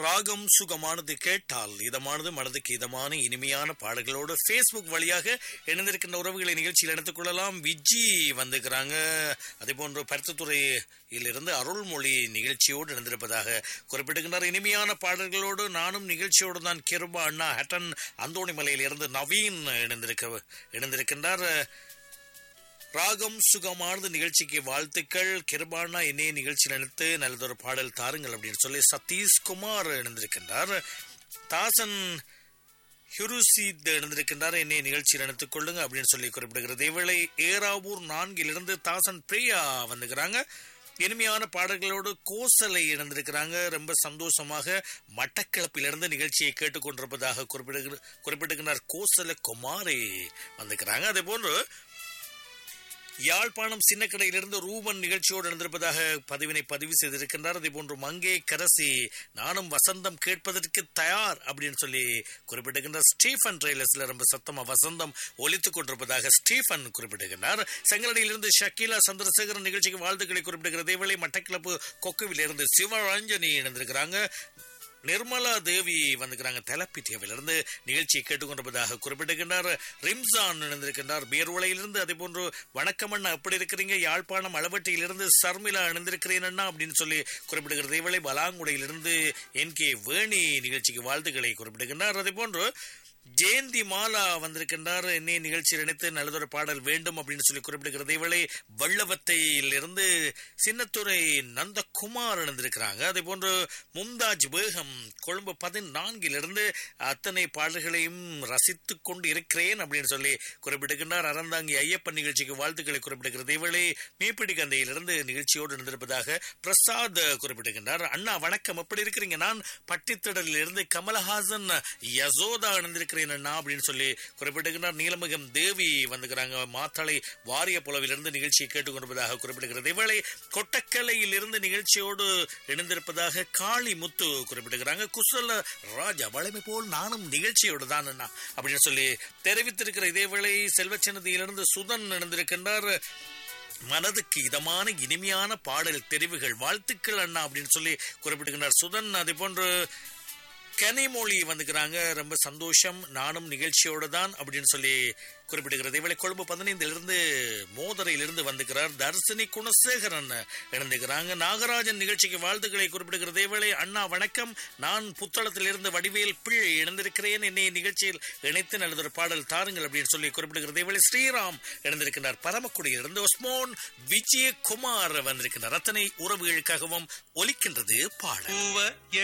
ராகம் சுகமானது கேட்டால் இதமானது மனதுக்கு இதமான இனிமையான பாடல்களோடு ஃபேஸ்புக் வழியாக இணைந்திருக்கின்ற உறவுகளை நிகழ்ச்சியில் எடுத்துக் கொள்ளலாம் விஜி வந்துக்கிறாங்க அதே போன்று பருத்தத்துறையில் இருந்து அருள்மொழி நிகழ்ச்சியோடு இணைந்திருப்பதாக குறிப்பிடுகின்றார் இனிமையான பாடல்களோடு நானும் நிகழ்ச்சியோடு தான் கிருபா அண்ணா ஹட்டன் அந்தோணிமலையில் இருந்து நவீன் இணைந்திருக்க இணைந்திருக்கின்றார் ராகம் சுகமானது நிகழ்ச்சிக்கு வாழ்த்துக்கள் கிருபானா என்னைய நிகழ்ச்சியில் நினைத்து நல்லதொரு பாடல் தாருங்கள் அப்படின்னு சொல்லி சதீஷ்குமார் இணைந்திருக்கின்றார் தாசன் ஹிருசீத் இணைந்திருக்கின்றார் என்னை நிகழ்ச்சியில் நினைத்துக் கொள்ளுங்க அப்படின்னு சொல்லி குறிப்பிடுகிறது இவளை ஏராவூர் நான்கிலிருந்து தாசன் பிரியா வந்துக்கிறாங்க இனிமையான பாடல்களோடு கோசலை இணைந்திருக்கிறாங்க ரொம்ப சந்தோஷமாக மட்டக்கிளப்பிலிருந்து நிகழ்ச்சியை கேட்டுக்கொண்டிருப்பதாக குறிப்பிடுகிற குறிப்பிடுகின்றார் கோசல குமாரி வந்துக்கிறாங்க அதே போன்று யாழ்ப்பாணம் சின்னக்கடையிலிருந்து ரூபன் நிகழ்ச்சியோடு இருந்திருப்பதாக பதிவினை பதிவு செய்திருக்கின்றார் அதே போன்று மங்கே கரசி நானும் வசந்தம் கேட்பதற்கு தயார் அப்படின்னு சொல்லி குறிப்பிட்டிருக்கின்றார் ஸ்டீஃபன் ட்ரெய்லர்ஸ்ல ரொம்ப சத்தமா வசந்தம் ஒலித்துக் கொண்டிருப்பதாக ஸ்டீஃபன் குறிப்பிட்டிருக்கின்றார் செங்கலடியிலிருந்து ஷக்கீலா சந்திரசேகரன் நிகழ்ச்சிக்கு வாழ்த்துக்களை குறிப்பிடுகிற இதேவேளை மட்டக்கிளப்பு கொக்குவில் இருந்து சிவரஞ்சனி இணைந்திருக்கிறாங்க நிர்மலா தேவி வந்துக்கிறாங்க தெலப்பிட்டியாவிலிருந்து நிகழ்ச்சியை கேட்டுக்கொண்டிருப்பதாக குறிப்பிட்டிருக்கின்றார் ரிம்சான் இணைந்திருக்கின்றார் பேர்வளையிலிருந்து அதே போன்று வணக்கம் அண்ணா எப்படி இருக்கிறீங்க யாழ்ப்பாணம் அளவட்டியிலிருந்து சர்மிளா இணைந்திருக்கிறேன் அண்ணா அப்படின்னு சொல்லி குறிப்பிடுகிறது இவளை பலாங்குடையிலிருந்து என் கே வேணி நிகழ்ச்சிக்கு வாழ்த்துக்களை குறிப்பிடுகின்றார் அதே போன்று ஜெயந்தி மாலா வந்திருக்கின்றார் என்னை நிகழ்ச்சியில் நினைத்து நல்லதொரு பாடல் வேண்டும் அப்படின்னு சொல்லி குறிப்பிடுகிறது இவளை வள்ளவத்தையிலிருந்து சின்னத்துறை நந்தகுமார் இணைந்திருக்கிறாங்க அதே போன்று மும்தாஜ் பேகம் கொழும்பு பதினான்கிலிருந்து அத்தனை பாடல்களையும் ரசித்துக் கொண்டு இருக்கிறேன் அப்படின்னு சொல்லி குறிப்பிடுகின்றார் அறந்தாங்கி ஐயப்பன் நிகழ்ச்சிக்கு வாழ்த்துக்களை குறிப்பிடுகிறது இவளை மீப்பிடி கந்தையிலிருந்து நிகழ்ச்சியோடு இருந்திருப்பதாக பிரசாத் குறிப்பிடுகின்றார் அண்ணா வணக்கம் எப்படி இருக்கிறீங்க நான் பட்டித்திடலில் இருந்து கமலஹாசன் யசோதா இணைந்திருக்கிறேன் அண்ணா அப்படின்னு சொல்லி குறிப்பிடுகின்றார் நீலமுகம் தேவி வந்துக்கிறாங்க மாத்தளை வாரிய புலவிலிருந்து நிகழ்ச்சியை கேட்டுக்கொண்டிருப்பதாக குறிப்பிடுகிறது இவளை கொட்டக்கலையில் இருந்து நிகழ்ச்சியோடு இணைந்திருப்பதாக காளி முத்து குறிப்பிடுகிறாங்க குசல ராஜா வளமை போல் நானும் நிகழ்ச்சியோடு தான் அண்ணா அப்படின்னு சொல்லி தெரிவித்திருக்கிற இதேவேளை செல்வச்சனதியிலிருந்து சுதன் இணைந்திருக்கின்றார் மனதுக்கு இதமான இனிமையான பாடல் தெரிவுகள் வாழ்த்துக்கள் அண்ணா அப்படின்னு சொல்லி குறிப்பிடுகின்றார் சுதன் அதே போன்று கனிமொழி வந்துக்கிறாங்க ரொம்ப சந்தோஷம் நானும் நிகழ்ச்சியோடு தான் அப்படின்னு சொல்லி குறிப்பிடுகிறது இவளை கொழும்பு பதினைந்திலிருந்து மோதரையிலிருந்து வந்துக்கிறார் தர்சினி குணசேகரன் இணைந்துக்கிறாங்க நாகராஜன் நிகழ்ச்சிக்கு வாழ்த்துக்களை குறிப்பிடுகிறது இவளை அண்ணா வணக்கம் நான் புத்தளத்திலிருந்து வடிவேல் பிழை இணைந்திருக்கிறேன் என்னை நிகழ்ச்சியில் இணைத்து நல்லதொரு பாடல் தாருங்கள் அப்படின்னு சொல்லி குறிப்பிடுகிறது இவளை ஸ்ரீராம் இணைந்திருக்கின்றார் பரமக்குடியிலிருந்து ஒஸ்மோன் விஜயகுமார் வந்திருக்கின்றார் அத்தனை உறவுகளுக்காகவும் ஒலிக்கின்றது பாடல்